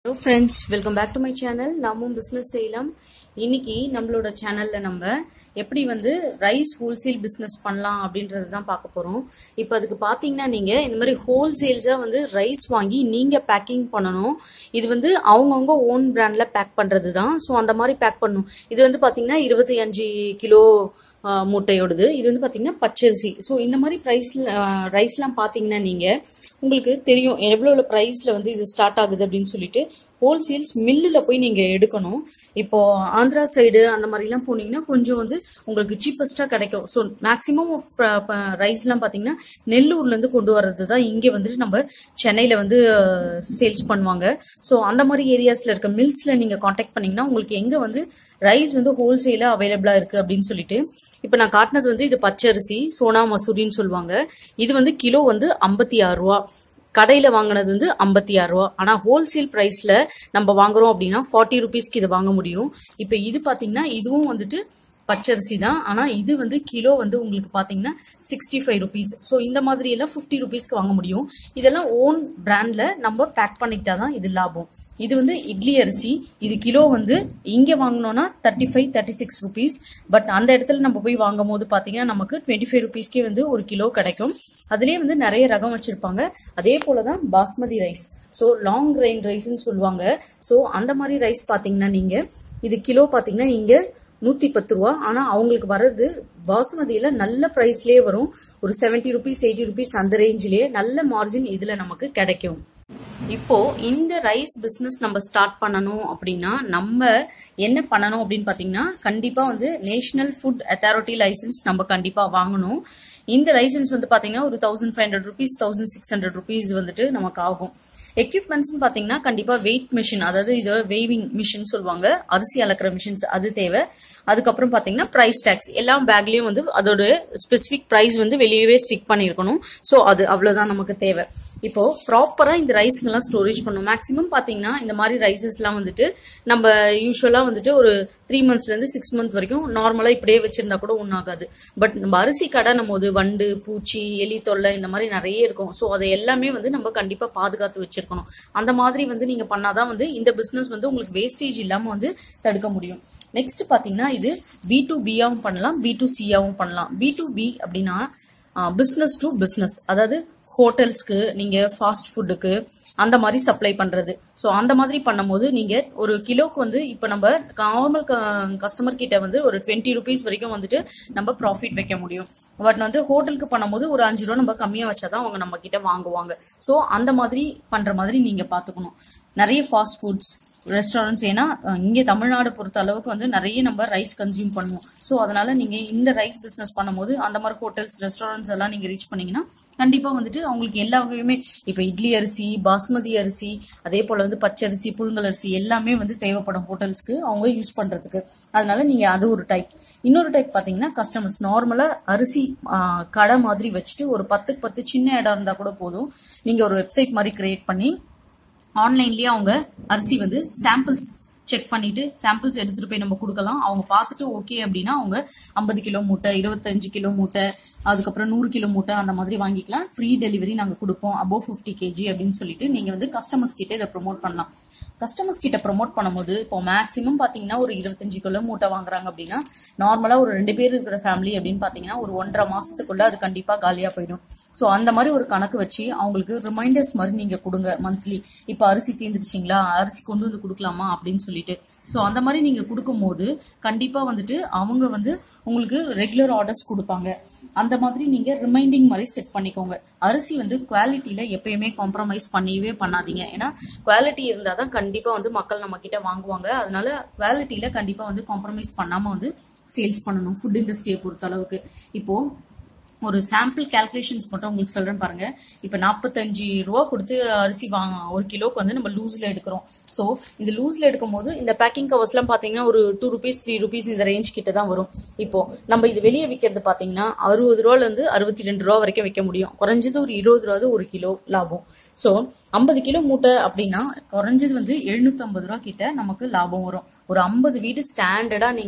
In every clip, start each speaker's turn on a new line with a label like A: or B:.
A: hello friends welcome back to my channel நாமும் business செய்யலாம் இன்னைக்கு நம்மளோட சேனல்ல நம்ம எப்படி வந்து ரைஸ் ஹோல்சேல் பிஸ்னஸ் பண்ணலாம் அப்படின்றது தான் பார்க்க போறோம் இப்போ அதுக்கு பார்த்தீங்கன்னா நீங்க இந்த மாதிரி ஹோல்சேல்ஸா வந்து ரைஸ் வாங்கி நீங்க பேக்கிங் பண்ணணும் இது வந்து அவங்கவுங்க ஓன் பிராண்ட்ல பேக் பண்றது தான் ஸோ அந்த மாதிரி பேக் பண்ணணும் இது வந்து பார்த்தீங்கன்னா இருபத்தி அஞ்சு கிலோ ஆஹ் மூட்டையோடது இது வந்து பாத்தீங்கன்னா பச்சரிசி ஸோ இந்த மாதிரி ப்ரைஸ்ல ரைஸ்லாம் பாத்தீங்கன்னா நீங்க உங்களுக்கு தெரியும் எவ்வளோ ப்ரைஸ்ல வந்து இது ஸ்டார்ட் ஆகுது அப்படின்னு சொல்லிட்டு ஹோல்சேல்ஸ் மில்லில் போய் நீங்க எடுக்கணும் இப்போ ஆந்திரா சைடு அந்த மாதிரிலாம் போனீங்கன்னா கொஞ்சம் வந்து உங்களுக்கு சீப்பஸ்டா கிடைக்கும் ஸோ மேக்சிமம் ரைஸ்லாம் பாத்தீங்கன்னா நெல்லூர்ல இருந்து கொண்டு வர்றது தான் இங்கே வந்துட்டு நம்ம சென்னையில வந்து சேல்ஸ் பண்ணுவாங்க ஸோ அந்த மாதிரி ஏரியாஸ்ல இருக்க மில்ஸ்ல நீங்க காண்டாக்ட் பண்ணீங்கன்னா உங்களுக்கு எங்க வந்து ரைஸ் வந்து ஹோல்சேலா அவைலபிளா இருக்கு அப்படின்னு சொல்லிட்டு இப்ப நான் காட்டினது வந்து இது பச்சரிசி சோனா மசூரின்னு சொல்லுவாங்க இது வந்து கிலோ வந்து ஐம்பத்தி ஆறு ரூபா கடையில வாங்கினது வந்து ஐம்பத்தி ஆறு ரூபா ஆனா ஹோல்சேல் பிரைஸ்ல நம்ம வாங்குறோம் அப்படின்னா ஃபார்ட்டி ருபீஸ்க்கு இதை வாங்க முடியும் இப்ப இது பாத்தீங்கன்னா இதுவும் வந்துட்டு பச்சரிசி தான் ஆனா இது வந்து கிலோ வந்து உங்களுக்கு பாத்தீங்கன்னா சிக்ஸ்டி ஃபைவ் ருபீஸ் ஸோ இந்த மாதிரி எல்லாம் ஃபிஃப்டி ருபீஸ்க்கு வாங்க முடியும் இதெல்லாம் ஓன் பிராண்ட்ல நம்ம பேக் பண்ணிக்கிட்டா தான் இது லாபம் இது வந்து இட்லி அரிசி இது கிலோ வந்து இங்க வாங்கினோம்னா thirty five thirty six rupees but அந்த இடத்துல நம்ம போய் வாங்கும் போது பாத்தீங்கன்னா நமக்கு டுவெண்ட்டி ஃபைவ் ருபீஸ்க்கே வந்து ஒரு கிலோ கிடைக்கும் அதுலயே வந்து நிறைய ரகம் வச்சிருப்பாங்க அதே போலதான் basmati rice so long grain ரைஸ்ன்னு சொல்லுவாங்க ஸோ அந்த மாதிரி ரைஸ் பாத்தீங்கன்னா நீங்க இது கிலோ பாத்தீங்கன்னா இங்க நூத்தி பத்து ரூபா ஆனா அவங்களுக்கு வர்றது பாசுமதியில நல்ல பிரைஸ்லயே வரும் ஒரு செவன்டி ருபீஸ் எயிட்டி ருபீஸ் அந்த ரேஞ்சிலேயே நல்ல மார்ஜின் இதுல நமக்கு கிடைக்கும் இப்போ இந்த ரைஸ் பிசினஸ் நம்ம ஸ்டார்ட் பண்ணணும் அப்படின்னா நம்ம என்ன பண்ணணும் அப்படின்னு பாத்தீங்கன்னா கண்டிப்பா வந்து நேஷனல் ஃபுட் அத்தாரிட்டி லைசன்ஸ் நம்ம கண்டிப்பா வாங்கணும் இந்த லைசன்ஸ் வந்து பாத்தீங்கன்னா ஒரு thousand five hundred rupees thousand six hundred rupees வந்துட்டு நமக்கு ஆகும் எக்யூப்மெண்ட்ஸ் பாத்தீங்கன்னா கண்டிப்பா வெயிட் மிஷின் அதாவது இது வெய்விங் மிஷின் சொல்லுவாங்க அரிசி அளக்குற மிஷின்ஸ் அது தேவை அதுக்கப்புறம் பாத்தீங்கன்னா பிரைஸ் டேக்ஸ் எல்லா பேக்லயும் வந்து அதோட ஸ்பெசிபிக் பிரைஸ் வந்து வெளியவே ஸ்டிக் பண்ணிருக்கணும் ஸோ அது அவ்வளவுதான் நமக்கு தேவை இப்போ ப்ராப்பரா இந்த ரைஸ்ங்கெல்லாம் ஸ்டோரேஜ் பண்ணும் மேக்ஸிமம் பாத்தீங்கன்னா இந்த மாதிரி ரைசஸ் எல்லாம் வந்துட்டு நம்ம யூஸ்வலா வந்துட்டு ஒரு த்ரீ மந்த்ஸ்ல இருந்து சிக்ஸ் மந்த் வரைக்கும் நார்மலா இப்படியே வச்சிருந்தா கூட ஒன்றும் ஆகாது பட் நம்ம அரிசி கடனும் போது வண்டு பூச்சி எலி தொல்லை இந்த மாதிரி நிறைய இருக்கும் ஸோ அதை எல்லாமே வந்து நம்ம கண்டிப்பா பாதுகாத்து வச்சிருக்கணும் அந்த மாதிரி வந்து நீங்க பண்ணாதான் வந்து இந்த பிசினஸ் வந்து உங்களுக்கு வேஸ்டேஜ் இல்லாம வந்து தடுக்க முடியும் நெக்ஸ்ட் பாத்தீங்கன்னா இது பி டு பியாவும் பண்ணலாம் பி டு சியாவும் பண்ணலாம் பி டு பி அப்படின்னா பிசினஸ் டு பிசினஸ் அதாவது ஹோட்டல்ஸ்க்கு நீங்க ஃபாஸ்ட் ஃபுட்டுக்கு அந்த மாதிரி சப்ளை பண்றது ஸோ அந்த மாதிரி பண்ணும்போது நீங்க ஒரு கிலோக்கு வந்து இப்போ நம்ம நார்மல் கஸ்டமர் கிட்ட வந்து ஒரு டுவெண்ட்டி ருபீஸ் வரைக்கும் வந்துட்டு நம்ம ப்ராஃபிட் வைக்க முடியும் பட் வந்து ஹோட்டலுக்கு பண்ணும்போது ஒரு அஞ்சு ரூபா நம்ம கம்மியா வச்சாதான் அவங்க நம்ம கிட்ட வாங்குவாங்க ஸோ அந்த மாதிரி பண்ற மாதிரி நீங்க பாத்துக்கணும் நிறைய ஃபாஸ்ட் ஃபுட்ஸ் ரெஸ்டாரண்ட்ஸ் ஏன்னா இங்கே தமிழ்நாடு பொறுத்த அளவுக்கு வந்து நிறைய நம்ம ரைஸ் கன்சியூம் பண்ணுவோம் ஸோ அதனால நீங்க இந்த ரைஸ் பிஸ்னஸ் பண்ணும்போது அந்த மாதிரி ஹோட்டல்ஸ் ரெஸ்டாரண்ட்ஸ் எல்லாம் நீங்க ரீச் பண்ணீங்கன்னா கண்டிப்பா வந்துட்டு அவங்களுக்கு எல்லா வகையுமே இப்ப இட்லி அரிசி பாஸ்மதி அரிசி அதே போல வந்து பச்சரிசி புழுங்கல் அரிசி எல்லாமே வந்து தேவைப்படும் ஹோட்டல்ஸ்க்கு அவங்க யூஸ் பண்றதுக்கு அதனால நீங்க அது ஒரு டைப் இன்னொரு டைப் பாத்தீங்கன்னா கஸ்டமர்ஸ் நார்மலா அரிசி கடை மாதிரி வச்சுட்டு ஒரு பத்துக்கு பத்து சின்ன இடம் இருந்தா கூட போதும் நீங்க ஒரு வெப்சைட் மாதிரி கிரியேட் பண்ணி ஆன்லைன்லயே அவங்க அரிசி வந்து சாம்பிள்ஸ் செக் பண்ணிட்டு சாம்பிள்ஸ் எடுத்துட்டு போய் நம்ம கொடுக்கலாம் அவங்க பார்த்துட்டு ஓகே அப்படின்னா அவங்க ஐம்பது கிலோ மூட்டை இருபத்தஞ்சு கிலோ மூட்டை அதுக்கப்புறம் நூறு கிலோ மூட்டை அந்த மாதிரி வாங்கிக்கலாம் ஃப்ரீ டெலிவரி நாங்கள் கொடுப்போம் அபோவ் ஃபிஃப்டி கேஜி அப்படின்னு சொல்லிட்டு நீங்க வந்து கஸ்டமர்ஸ் கிட்ட இதை ப்ரொமோட் பண்ணலாம் கஸ்டமர்ஸ் கிட்ட ப்ரொமோட் பண்ணும்போது இப்போ மேக்ஸிமம் பாத்தீங்கன்னா ஒரு இருபத்தஞ்சு கிலோ மூட்டை வாங்குறாங்க அப்படின்னா நார்மலா ஒரு ரெண்டு பேர் இருக்கிற ஃபேமிலி அப்படின்னு பாத்தீங்கன்னா ஒரு ஒன்றரை மாசத்துக்குள்ள அது கண்டிப்பா காலியா போயிடும் ஸோ அந்த மாதிரி ஒரு கணக்கு வச்சு அவங்களுக்கு ரிமைண்டர்ஸ் மாதிரி நீங்க கொடுங்க மந்த்லி இப்போ அரிசி தீர்ந்துருச்சிங்களா அரிசி கொண்டு வந்து கொடுக்கலாமா அப்படின்னு சொல்லிட்டு ஸோ அந்த மாதிரி நீங்க கொடுக்கும்போது கண்டிப்பா வந்துட்டு அவங்க வந்து உங்களுக்கு ரெகுலர் ஆர்டர்ஸ் கொடுப்பாங்க அந்த மாதிரி நீங்க ரிமைண்டிங் மாதிரி செட் பண்ணிக்கோங்க அரிசி வந்து குவாலிட்டியில எப்பயுமே காம்ப்ரமைஸ் பண்ணவே பண்ணாதீங்க ஏன்னா குவாலிட்டி இருந்தால் தான் கண்டிப்பா வந்து மக்கள் நம்ம கிட்ட வாங்குவாங்க அதனால குவாலிட்டியில கண்டிப்பா வந்து காம்ப்ரமைஸ் பண்ணாம வந்து சேல்ஸ் பண்ணணும் ஃபுட் இண்டஸ்ட்ரியை பொறுத்த அளவுக்கு இப்போ ஒரு சாம்பிள் கால்குலேஷன்ஸ் மட்டும் உங்களுக்கு சொல்றேன் பாருங்க இப்ப நாற்பத்தஞ்சு ரூபா கொடுத்து அரிசி வாங்க ஒரு கிலோக்கு வந்து நம்ம லூஸ்ல எடுக்கிறோம் ஸோ இது லூஸ்ல எடுக்கும் போது இந்த பேக்கிங் கவர்ஸ் எல்லாம் பாத்தீங்கன்னா ஒரு டூ ருபீஸ் த்ரீ ருபீஸ் இந்த ரேஞ்ச் கிட்ட தான் வரும் இப்போ நம்ம இது வெளியே விற்கிறது பாத்தீங்கன்னா அறுபது ரூபால இருந்து அறுபத்தி ரெண்டு ரூபா வரைக்கும் விற்க முடியும் குறைஞ்சது ஒரு இருபது ரூபா ஒரு கிலோ லாபம் ஸோ ஐம்பது கிலோ மூட்டை அப்படின்னா குறைஞ்சது வந்து எழுநூத்தி ஐம்பது ரூபா கிட்ட நமக்கு லாபம் வரும் ஒரு ஐம்பது வீடு ஸ்டாண்டர்டா நீங்க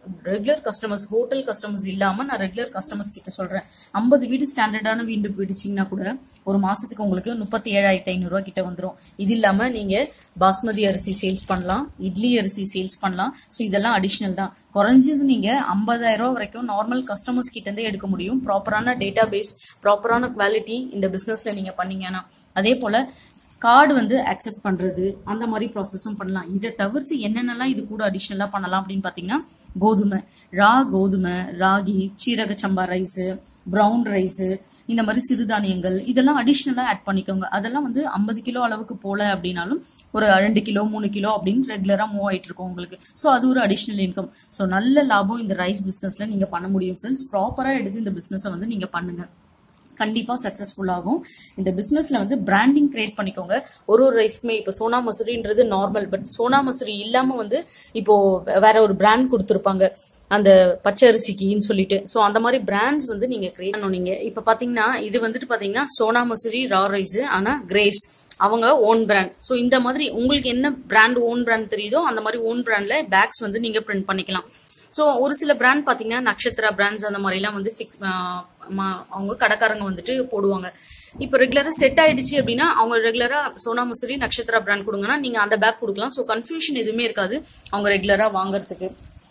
A: ரெகுலர் கஸ்டமர்ஸ் ஹோட்டல் கஸ்டமர்ஸ் இல்லாம நான் ரெகுலர் கஸ்டமர்ஸ் கிட்ட சொல்றேன் ஐம்பது வீடு ஸ்டாண்டர்டான வீடு பிடிச்சிங்கன்னா கூட ஒரு மாசத்துக்கு உங்களுக்கு முப்பத்தி ஏழாயிரத்தி ஐநூறு ரூபாய் கிட்ட வந்துரும் இது இல்லாம நீங்க பாஸ்மதி அரிசி சேல்ஸ் பண்ணலாம் இட்லி அரிசி சேல்ஸ் பண்ணலாம் ஸோ இதெல்லாம் அடிஷ்னல் தான் குறைஞ்சது நீங்க ஐம்பதாயிரம் ரூபாய் வரைக்கும் நார்மல் கஸ்டமர்ஸ் கிட்ட இருந்தே எடுக்க முடியும் ப்ராப்பரான டேட்டா பேஸ் ப்ராப்பரான குவாலிட்டி இந்த பிசினஸ்ல நீங்க பண்ணீங்கன்னா அதே போல கார்டு வந்து அக்செப்ட் பண்றது அந்த மாதிரி ப்ராசஸும் பண்ணலாம் இதை தவிர்த்து என்னென்னலாம் இது கூட அடிஷ்னலா பண்ணலாம் அப்படின்னு பாத்தீங்கன்னா கோதுமை ரா கோதுமை ராகி சீரக சம்பா ரைஸ் பிரவுன் ரைஸ் இந்த மாதிரி சிறுதானியங்கள் இதெல்லாம் அடிஷ்னலா ஆட் பண்ணிக்கோங்க அதெல்லாம் வந்து ஐம்பது கிலோ அளவுக்கு போல அப்படின்னாலும் ஒரு ரெண்டு கிலோ மூணு கிலோ அப்படின்னு ரெகுலரா மூவ் ஆயிட்டு இருக்கும் உங்களுக்கு ஸோ அது ஒரு அடிஷ்னல் இன்கம் ஸோ நல்ல லாபம் இந்த ரைஸ் பிசினஸ்ல நீங்க பண்ண முடியும் ஃப்ரெண்ட்ஸ் ப்ராப்பரா எடுத்து இந்த பிசினஸை வந்து நீங்க பண்ணுங்க கண்டிப்பா சக்சஸ்ஃபுல் ஆகும் இந்த பிசினஸ்ல வந்து பிராண்டிங் கிரியேட் பண்ணிக்கோங்க ஒரு ஒரு ரைஸ்க்குமே இப்போ சோனா மசூரின்றது நார்மல் பட் சோனா மசூரி இல்லாம வந்து இப்போ வேற ஒரு பிராண்ட் கொடுத்துருப்பாங்க அந்த பச்சை அரிசிக்குன்னு சொல்லிட்டு சோ அந்த மாதிரி பிராண்ட்ஸ் வந்து நீங்க கிரியேட் பண்ணீங்க இப்ப பாத்தீங்கன்னா இது வந்துட்டு பாத்தீங்கன்னா சோனா மசூரி ரா ரைஸ் ஆனா கிரேஸ் அவங்க ஓன் பிராண்ட் ஸோ இந்த மாதிரி உங்களுக்கு என்ன பிராண்ட் ஓன் பிராண்ட் தெரியுதோ அந்த மாதிரி ஓன் பிராண்ட்ல பேக்ஸ் வந்து நீங்க பிரிண்ட் பண்ணிக்கலாம் ஸோ ஒரு சில பிராண்ட் பாத்தீங்கன்னா நட்சத்திரா பிராண்ட்ஸ் அந்த மாதிரிலாம் வந்து fix- ஆஹ் ம- அவங்க கடைக்காரங்க வந்துட்டு போடுவாங்க இப்போ ரெகுலரா செட் ஆயிடுச்சு அப்படின்னா அவங்க ரெகுலரா சோனா மசூரி நட்சத்திரா பிராண்ட் கொடுங்கன்னா நீங்க அந்த பேக் கொடுக்கலாம் ஸோ கன்ஃபியூஷன் எதுவுமே இருக்காது அவங்க ரெகுலரா வாங்குறதுக்கு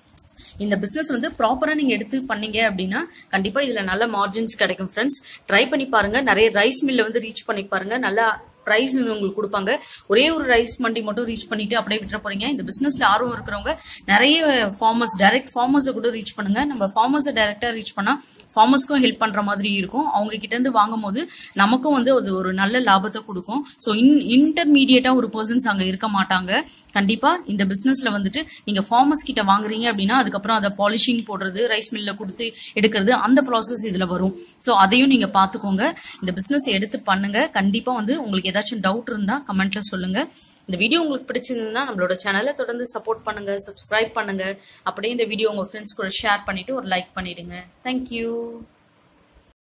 A: இந்த பிசினஸ் வந்து ப்ராப்பரா நீங்க எடுத்து பண்ணீங்க அப்படின்னா கண்டிப்பா இதுல நல்ல மார்ஜின்ஸ் கிடைக்கும் ஃப்ரெண்ட்ஸ் ட்ரை பண்ணி பாருங்க நிறைய ரைஸ் மில்ல வந்து ரீச் பண்ணி பாருங்க நல்லா பிரைஸ் உங்களுக்கு கொடுப்பாங்க ஒரே ஒரு ரைஸ் மண்டி மட்டும் ரீச் பண்ணிட்டு அப்படியே விட்டுற போறீங்க இந்த பிசினஸ்ல ஆர்வம் இருக்கிறவங்க நிறைய ஃபார்மர்ஸ் டைரக்ட் ஃபார்மர்ஸை கூட ரீச் பண்ணுங்க நம்ம ஃபார்மர்ஸை டைரக்டா ரீச் பண்ணா ஃபார்மர்ஸ்க்கும் ஹெல்ப் பண்ற மாதிரி இருக்கும் அவங்க கிட்ட இருந்து வாங்கும் போது நமக்கும் வந்து அது ஒரு நல்ல லாபத்தை கொடுக்கும் ஸோ இன் இன்டர்மீடியட்டா ஒரு பர்சன்ஸ் அங்க இருக்க மாட்டாங்க கண்டிப்பா இந்த பிசினஸ்ல வந்துட்டு நீங்க ஃபார்மர்ஸ் கிட்ட வாங்குறீங்க அப்படின்னா அதுக்கப்புறம் அதை பாலிஷிங் போடுறது ரைஸ் மில்ல கொடுத்து எடுக்கிறது அந்த ப்ராசஸ் இதுல வரும் ஸோ அதையும் நீங்க பாத்துக்கோங்க இந்த பிசினஸ் எடுத்து பண்ணுங்க கண்டிப்பா வந்து உங்களுக்கு ஏதாச்சும் டவுட் இருந்தா கமெண்ட்ல சொல்லுங்க இந்த வீடியோ உங்களுக்கு பிடிச்சிருந்தா நம்மளோட சேனலை தொடர்ந்து சப்போர்ட் பண்ணுங்க சப்ஸ்கிரைப் பண்ணுங்க அப்படியே இந்த வீடியோ உங்க ஃப்ரெண்ட்ஸ் கூட ஷேர் பண்ணிட்டு ஒரு லைக் பண்ணிடுங்க தேங்க்யூ